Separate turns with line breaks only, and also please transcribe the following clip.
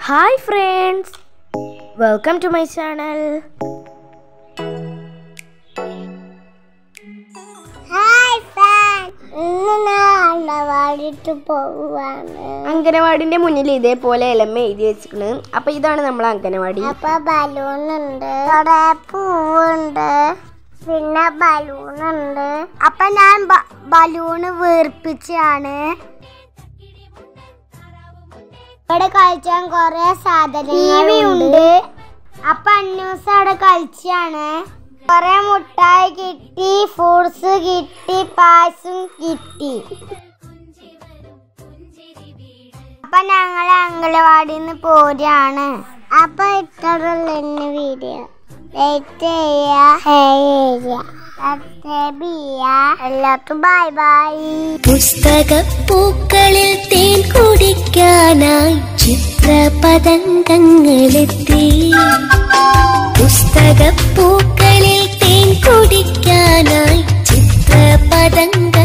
hi friends welcome to my channel
hi fan ഇന്ന് ഞാൻ അണ്ണവാടിട്ട് പോവാണ്
അങ്കനവാടിന്റെ മുന്നിൽ ഇതേപോലെ എലമ്മ എഴുതി വെച്ചിട്ടുണ്ട് അപ്പൊ ഇതാണ് നമ്മളെ അങ്കനവാടി
അപ്പൊ ബലൂൺ ഉണ്ട് അവിടെ പൂവുണ്ട് പിന്നെ ബലൂൺ ഉണ്ട് അപ്പൊ ഞാൻ ബലൂണ് വീർപ്പിച്ചാണ് ഇവിടെ കളിച്ചാൻ കൊറേ സാധനങ്ങളുണ്ട് അപ്പൊ അന്നൂസ് അവിടെ കളിച്ചാണ് കൊറേ മുട്ടായി കിട്ടി ഫ്രൂട്ട്സ് കിട്ടി പായസം കിട്ടി അപ്പൊ ഞങ്ങൾ അങ്കലവാടിന്ന് പോരാണ് അപ്പൊ ഇത്രയുള്ള എന്നെ വീഡിയോ ലൈറ്റ് ചെയ്യാ ചെയ്യുക സബ്സ്ക്രൈബ് ചെയ്യാ എല്ലാവർക്കും ബൈ ബൈ
പുസ്തകപ്പൂക്കളിൽ തേൻ കുടിക്കാനായി ചിത്രപതംഗങ്ങളെത്തി പുസ്തകപ്പൂക്കളിൽ തേൻ കുടിക്കാനായി ചിത്രപതംഗ